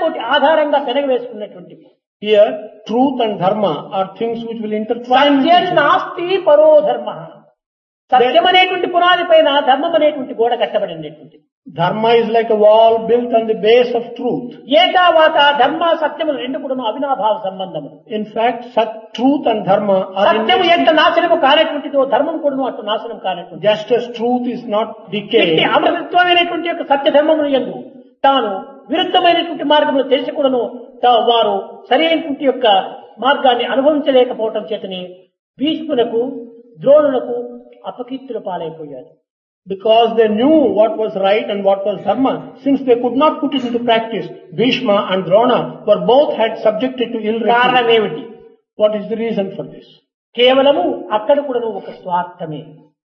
ఒకదానికోటి ఆధారంగా పెనగవేసుకున్నటువంటివి Here, truth and dharma are things which will intertwine with each Satyam other. నాస్తి పరో ధర్మ సత్యం అనేటువంటి పునాది పైన ధర్మం అనేటువంటి గోడ కట్టబడినటువంటి Dharma is like a wall built on the base of truth. ఏకావాత ధర్మ సత్యములు రెండు కూడా అవినాభావ సంబంధము In fact, sat, truth and dharma are సత్యము in ఎంత నాశనము కానటువంటిదో ధర్మం కూడా అటు నాశనం కానటువంటి just as truth is not decay. ఇట్టి అమృతత్వమైనటువంటి యొక్క సత్య ధర్మములు ఎందు తాను విరుద్ధమైనటువంటి మార్గములు తెలిసి కూడాను తా- వారు సరైనటువంటి యొక్క మార్గాన్ని అనుభవించలేకపోవటం చేతని భీష్మునకు ద్రోణులకు అపకీర్తుల పాలైపోయారు Because they knew what was right and what was dharma, since they could not put it into practice, Bhishma and Drona were both had subjected to ill repute. కారణమేమిటి What is the reason for this? కేవలము అక్కడ కూడా ఒక స్వార్థమే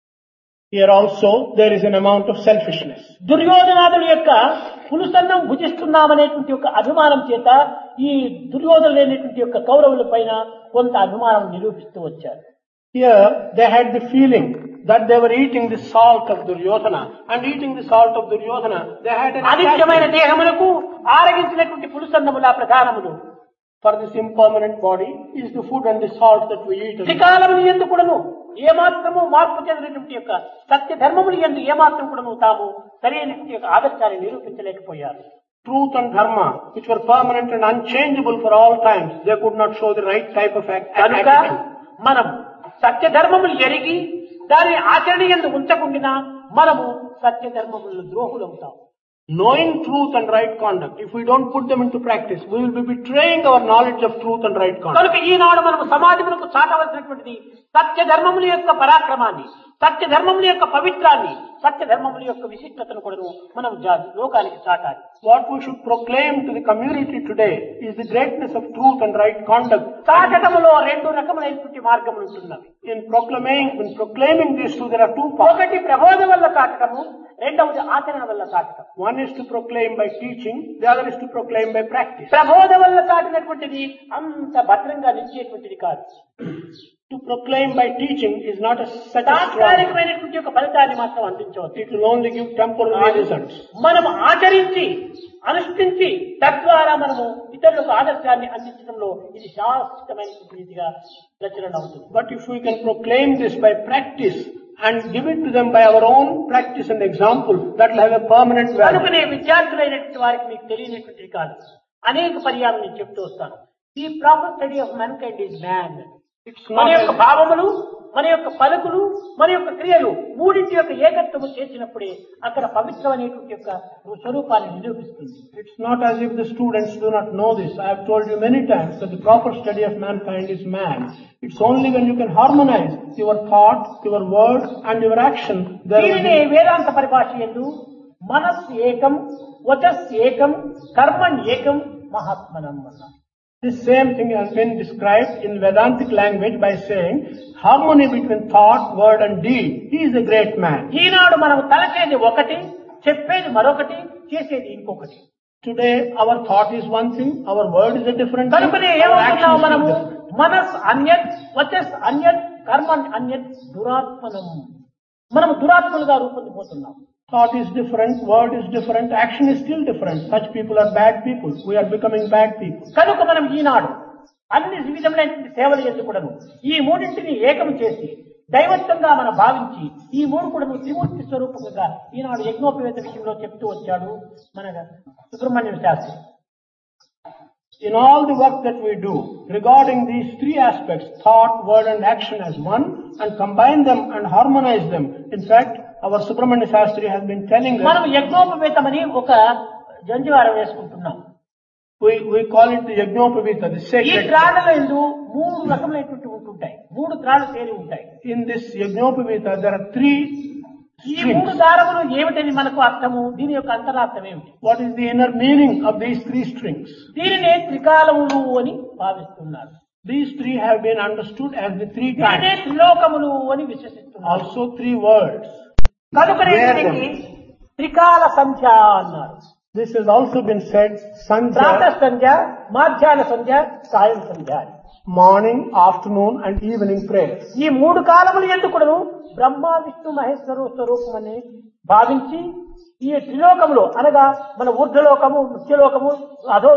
Here also there is an amount of selfishness. దుర్యోధనాదుల యొక్క పులుసన్నం భుజిస్తున్నామనేటువంటి యొక్క అభిమానం చేత ఈ దుర్యోధన లేనటువంటి యొక్క కౌరవుల పైన కొంత అభిమానం నిరూపిస్తూ వచ్చారు Here they had the feeling that they were eating the salt of Duryodhana and eating the salt of Duryodhana they had an అనిత్యమైన attachment దేహములకు ఆరగించినటువంటి పులుసన్నముల ప్రధానములు for this impermanent body is the food and the salt that we eat. త్రికాలములు ఎందు కూడాను ఏమాత్రము మార్పు చెందినటువంటి యొక్క సత్య ధర్మములు ఎందు ఏమాత్రం కూడాను తాము సరైనటువంటి యొక్క ఆదర్శాన్ని నిరూపించలేకపోయారు Truth and dharma, which were permanent and unchangeable for all times, they could not show the right type of act- కనుక attitude. మనం సత్య ధర్మములు ఎరిగి దాని ఆచరణ ఎందు ఉంచకుండా మనము సత్య ధర్మములు ద్రోహులవుతాం Knowing truth and right conduct, if we don't put them into practice, we will be betraying our knowledge of truth and right conduct. కనుక ఈనాడు మనము సమాజములకు చాటవలసినటువంటిది సత్య ధర్మముల యొక్క పరాక్రమాన్ని సత్య ధర్మముల యొక్క పవిత్రాన్ని సత్య ధర్మముల యొక్క విశిష్టతను కూడా మనం జా- లోకానికి చాటాలి What we should proclaim to the community today is the greatness of truth and right conduct. చాటటములో రెండు రకములైనటువంటి మార్గములు ఉంటున్నవి In proclaiming, in proclaiming these two, there are two parts. ఒకటి ప్రబోధం వల్ల చాటటము రెండవది ఆచరణ వల్ల చాటటం One is to proclaim by teaching, the other is to proclaim by practice. ప్రబోధ వల్ల చాటినటువంటిది అంత భద్రంగా నిలిచేటువంటిది కాదు To proclaim by teaching is not a such a strong. తాత్కాలికమైనటువంటి ఒక ఫలితాన్ని మాత్రం అందించవచ్చు It will only give temporary results. మనము ఆచరించి అనుష్ఠించి తద్వారా మనము ఇతరులకు ఆదర్శాన్ని అందించడంలో ఇది శాశ్వతమైనటువంటి రీతిగా ప్రచురణ అవుతుంది But if we can proclaim this by practice and give it to them by our own practice and example, that will have a permanent value. కనుకనే విద్యార్థులైనటువంటి వారికి మీకు తెలియనటువంటిది కాదు అనేక పర్యాలు నేను చెప్తూ వస్తాను ఈ proper study of mankind is man It's మన not యొక్క a, భావములు మన యొక్క పలుకులు మన యొక్క క్రియలు మూడింటి యొక్క ఏకత్వము చేసినప్పుడే అక్కడ పవిత్రమైనటువంటి యొక్క స్వరూపాన్ని నిరూపిస్తుంది it's not as if the students do not know this. I have told you many times that the proper study of mankind is man. It's only when you can harmonize your thought, your word and your action. There will దీనిని be, వేదాంత పరిభాష ఎందు మనస్ ఏకం వచస్ ఏకం కర్మణ్ ఏకం మహాత్మనం అన్నారు this same thing has been described in Vedantic language by saying harmony between thought, word and deed. He is a great man. ఈనాడు మనం తలచేది ఒకటి చెప్పేది మరొకటి చేసేది ఇంకొకటి Today our thought is one thing, our word is a different thing, కనుకనే our action ఏమవుతున్నాం is మనము different. మనస్ అన్యత్ వచస్ అన్యత్ కర్మణ్ అన్యత్ దురాత్మనం మనము దురాత్మలుగా రూపొందిపోతున్నాం Thought is different, word is different, action is still different. Such people are bad people. We are becoming bad people. కనుక మనం ఈనాడు అన్ని విధములైనటువంటి సేవలు ఎందుకుడను ఈ మూడింటిని ఏకం చేసి దైవత్వంగా మనం భావించి ఈ మూడు కూడా త్రిమూర్తి స్వరూపంగా ఈనాడు యజ్ఞోపవేత విషయంలో చెప్తూ వచ్చాడు మన Subrahmanyam Sastry In all the work that we do, regarding these three aspects, thought, word and action as one, and combine them and harmonize them. In fact, our Subramanya Shastri has been telling మనం us, యజ్ఞోపవేతమని ఒక జంజువారం వేసుకుంటున్నాం we, we call it the Yajnopavita, the ఈ sacred. త్రాళ్ళలో ఎందు మూడు రకములైనటువంటి ఉంటుంటాయి మూడు త్రాళ్ళు తేలి ఉంటాయి In this Yajnopavita, there are three ఈ మూడు strings. దారములు ఏమిటని మనకు అర్థము దీని యొక్క అంతరార్థం ఏమిటి What is the inner meaning of these three strings? దీనినే త్రికాలములు అని భావిస్తున్నారు These three have been understood as the three దీనినే kinds. త్రిలోకములు అని విశ్వసిస్తున్నారు Also three words. కనుకనే Where దీనికి త్రికాల సంధ్య అన్నారు This has also been said, ప్రాత Sandhya, సంధ్య మాధ్యాహ్న సంధ్య సాయం సంధ్య అని. morning, afternoon and evening prayers. ఈ మూడు కాలములు ఎందుకును బ్రహ్మ విష్ణు మహేశ్వరు స్వరూపం అని భావించి ఈ త్రిలోకములు అనగా మన ఊర్ధ్వలోకము ముఖ్యలోకము అధో